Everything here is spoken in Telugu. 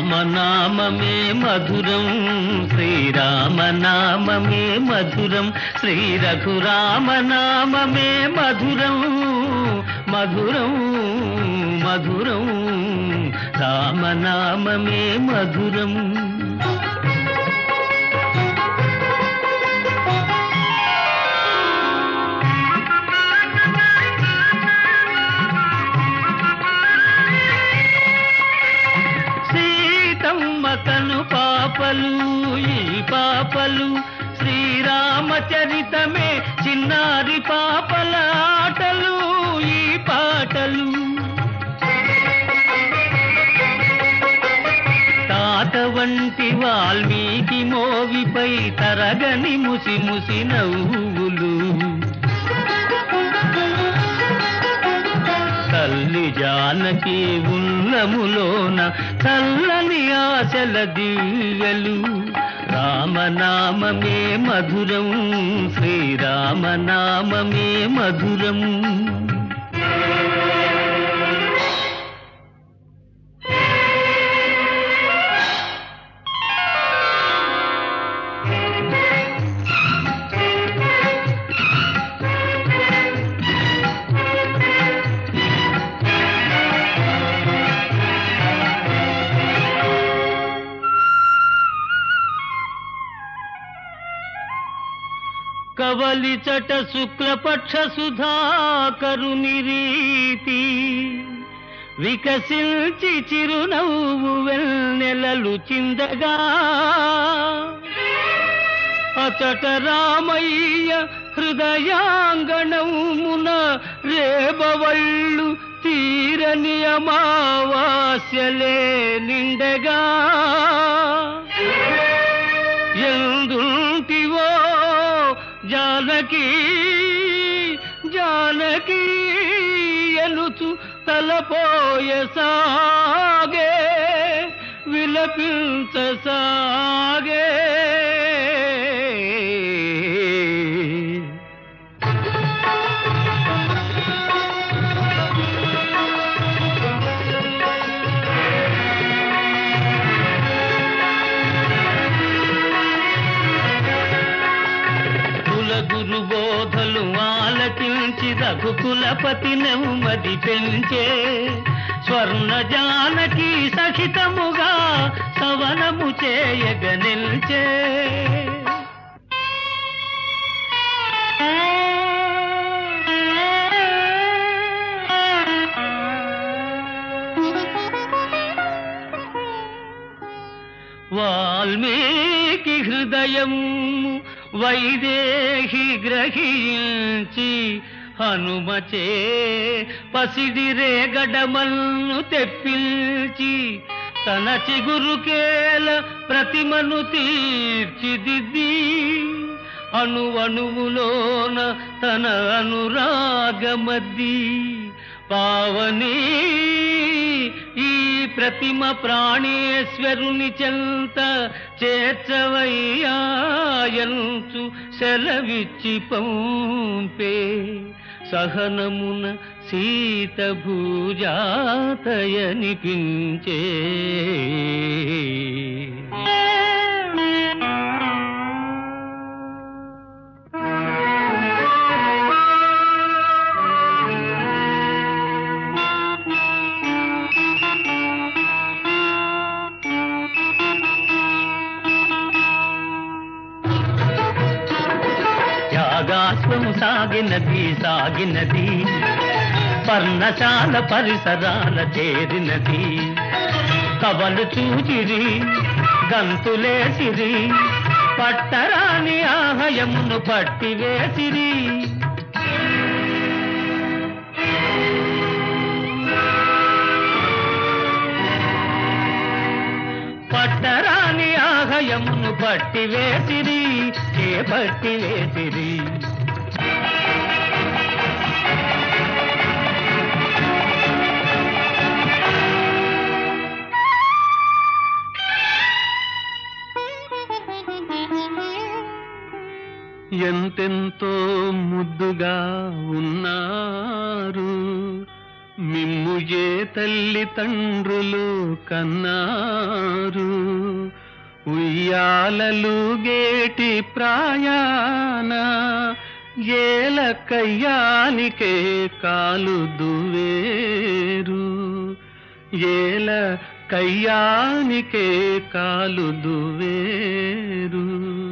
రామనామమే మధురం శ్రీరామనామమే మధురం శ్రీ రఘురామనామమే మధురం మధురం మధురం రామనామమే మధురం సీతమ్మ కను పాపలు ఈ పాపలు శ్రీరామచరితమే చిన్నారి పాపల ఆటలు ఈ పాటలు తాత వంటి వాల్మీకి మోవిపై తరగని ముసి ముసి నవ్వులు తల్లి జానకి ఉన్నములోన చల్లని ఆశల దివ్యలు రామనామమే మధురం శ్రీరామనామమే మధురం కవలిచట శుక్లపక్ష సుధాకరుని రీతి వికసించి చిరునవ్వు వెన్నెలలు చిందగా అచట రామయ్య హృదయాంగణమున రేబవళ్ళు తీరని అమావాస్యలే నిండగా ఎందుంటివో జానకి జానకి ఎలుచు తలపోయ సాగే విలపించ సాగే కుల గురు బోధలు ఆలకించి రఘుకులపతి నెమ్మది పెంచే స్వర్ణ జానకి సహితముగా సవనము చేయగ నిల్చే వాల్మీకి హృదయం వైదేహి గ్రహించి హనుమచే పసిడి రేగడమల్ను తెప్పించి తన చిగురుకేల ప్రతిమను తీర్చిదిద్ది అణువణువులోన తన అనురాగమద్ది పావని ఈ ప్రతిమ ప్రాణేశ్వరుని చెంత చేర్చవయ్యాయంచు సెలవిచ్చి పంపే సహనమున సీత భూజాతయనిపించే త్యాగాశ్వము సాగినది సాగినది పర్ణశాల పరిసరాల చేరినది కవలు చూచిరి గంతులేసిరి పట్టరాని ఆహయమును పట్టివేసిరి పట్టరాని ఆహయమును పట్టివేసిరి చేపట్టి వేసిరి ఎంతెంతో ముద్దుగా ఉన్నారు మిమ్ము ఏ తల్లి తండ్రులు కన్నారు ఉయ్యాలలు గేటి ప్రాయాన ఏల కయ్యానికే కాలు దువేరు ఏల కయ్యానికే కాలు దువేరు